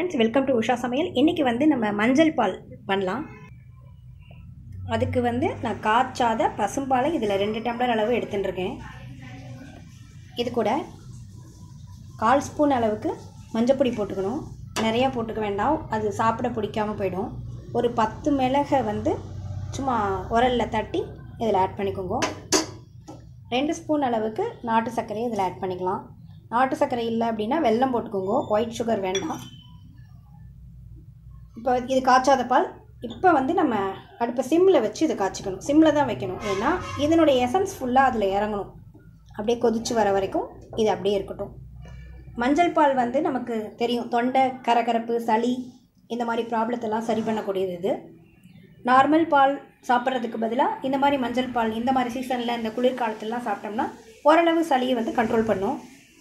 friends welcome to Usha சமையல் இன்றைக்கி வந்து நம்ம மஞ்சள் பால் பண்ணலாம் அதுக்கு வந்து நான் காய்ச்சாத பசும்பாலை இதில் ரெண்டு டம்ளர் அளவு எடுத்துட்டு இருக்கேன் இது கூட கால் ஸ்பூன் அளவுக்கு மஞ்சப்பொடி போட்டுக்கணும் நிறையா போட்டுக்க வேண்டாம் அது சாப்பிட பிடிக்காமல் போயிடும் ஒரு பத்து மிளகை வந்து சும்மா உரலில் தட்டி இதில் ஆட் பண்ணிக்கோங்க ரெண்டு ஸ்பூன் அளவுக்கு நாட்டு சர்க்கரையை இதில் ஆட் பண்ணிக்கலாம் நாட்டு சர்க்கரை இல்லை அப்படின்னா வெல்லம் போட்டுக்கோங்க ஒயிட் சுகர் வேண்டாம் இப்போ இது காய்ச்சாத பால் இப்போ வந்து நம்ம அடுப்பை சிம்மில் வச்சு இதை காய்ச்சிக்கணும் சிம்மில் தான் வைக்கணும் ஏன்னா இதனுடைய எசன்ஸ் ஃபுல்லாக அதில் இறங்கணும் அப்படியே கொதிச்சு வர வரைக்கும் இது அப்படியே இருக்கட்டும் மஞ்சள் பால் வந்து நமக்கு தெரியும் தொண்டை கரகரப்பு சளி இந்த மாதிரி ப்ராப்ளத்தெல்லாம் சரி பண்ணக்கூடியது இது நார்மல் பால் சாப்பிட்றதுக்கு பதிலாக இந்த மாதிரி மஞ்சள் பால் இந்த மாதிரி சீசனில் இந்த குளிர்காலத்துலலாம் சாப்பிட்டோம்னா ஓரளவு சளியை வந்து கண்ட்ரோல் பண்ணும்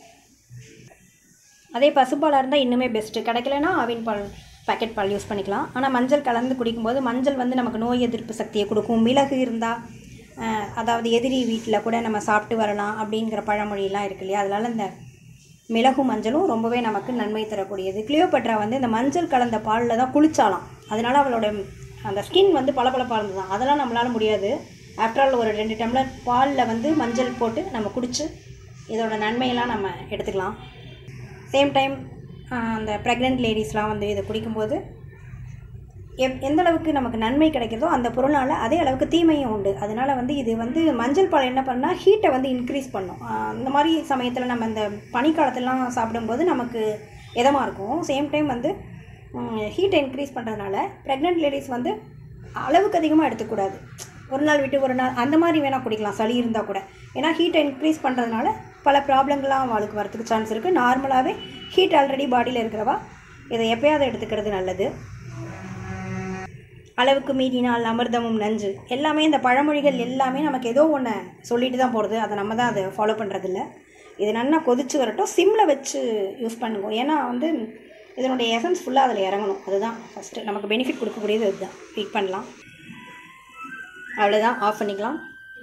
அதே பசுப்பாலாக இருந்தால் இன்னுமே பெஸ்ட்டு கிடைக்கலனா ஆவின் பால் பாக்கெட் பால் யூஸ் பண்ணிக்கலாம் ஆனால் மஞ்சள் கலந்து குடிக்கும்போது மஞ்சள் வந்து நமக்கு நோய் எதிர்ப்பு சக்தியை கொடுக்கும் மிளகு இருந்தால் அதாவது எதிரி வீட்டில் கூட நம்ம சாப்பிட்டு வரலாம் அப்படிங்கிற பழமொழியெல்லாம் இருக்கு இல்லையா அதனால் இந்த மிளகும் மஞ்சளும் ரொம்பவே நமக்கு நன்மை தரக்கூடியது கிளியோபட்ரா வந்து இந்த மஞ்சள் கலந்த பாலில் தான் குளிச்சாலாம் அதனால் அவளோட அந்த ஸ்கின் வந்து பளபளப்பாக இருந்தது தான் அதெல்லாம் நம்மளால் முடியாது ஆஃப்டர் ஆல் ஒரு ரெண்டு டம்ளர் பாலில் வந்து மஞ்சள் போட்டு நம்ம குடித்து இதோட நன்மையெல்லாம் நம்ம எடுத்துக்கலாம் சேம் டைம் அந்த ப்ரெக்னென்ட் லேடிஸ்லாம் வந்து இதை குடிக்கும்போது எப் எந்த அளவுக்கு நமக்கு நன்மை கிடைக்கிறதோ அந்த பொருளால் அதே அளவுக்கு தீமையும் உண்டு அதனால் வந்து இது வந்து மஞ்சள் பால் என்ன பண்ணால் ஹீட்டை வந்து இன்க்ரீஸ் பண்ணும் அந்த மாதிரி சமயத்தில் நம்ம இந்த பனிக்காலத்துலலாம் சாப்பிடும்போது நமக்கு இதமாக இருக்கும் சேம் டைம் வந்து ஹீட்டை இன்க்ரீஸ் பண்ணுறதுனால ப்ரெக்னென்ட் லேடிஸ் வந்து அளவுக்கு அதிகமாக எடுத்துக்கூடாது ஒரு நாள் விட்டு ஒரு நாள் அந்த மாதிரி வேணால் குடிக்கலாம் சளி இருந்தால் கூட ஏன்னா ஹீட்டை இன்க்ரீஸ் பண்ணுறதுனால பல ப்ராப்ளங்கள்லாம் அவளுக்கு வரதுக்கு சான்ஸ் இருக்குது நார்மலாகவே ஹீட் ஆல்ரெடி பாடியில் இருக்கிறவா இதை எப்போயாவது எடுத்துக்கிறது நல்லது அளவுக்கு மீறினால் அமிர்தமும் நஞ்சு எல்லாமே இந்த பழமொழிகள் எல்லாமே நமக்கு ஏதோ ஒன்று சொல்லிட்டு தான் போகிறது அதை நம்ம தான் அதை ஃபாலோ பண்ணுறதில்ல இது நல்லா கொதிச்சு வரட்டும் சிம்மில் வச்சு யூஸ் பண்ணுவோம் ஏன்னா வந்து இதனுடைய எசன்ஸ் ஃபுல்லாக அதில் இறங்கணும் அதுதான் ஃபஸ்ட்டு நமக்கு பெனிஃபிட் கொடுக்கக்கூடியது அதுதான் ஹீட் பண்ணலாம் அவ்வளோதான் ஆஃப் பண்ணிக்கலாம்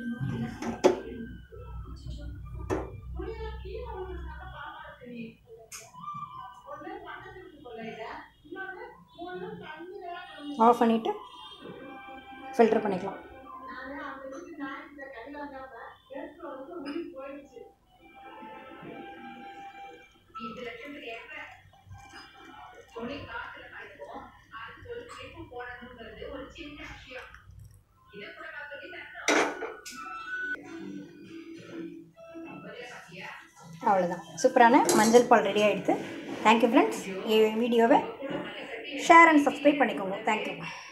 ஆஃப் பண்ணிவிட்டு ஃபில்டர் பண்ணிக்கலாம் அவ்வளோதான் சூப்பரான மஞ்சள் பால் ரெடி ஆகிடுது தேங்க்யூ ஃப்ரெண்ட்ஸ் வீடியோவை ஷேர் அண்ட் சப்ஸ்கிரைப் பண்ணிக்கோங்க தேங்க்யூ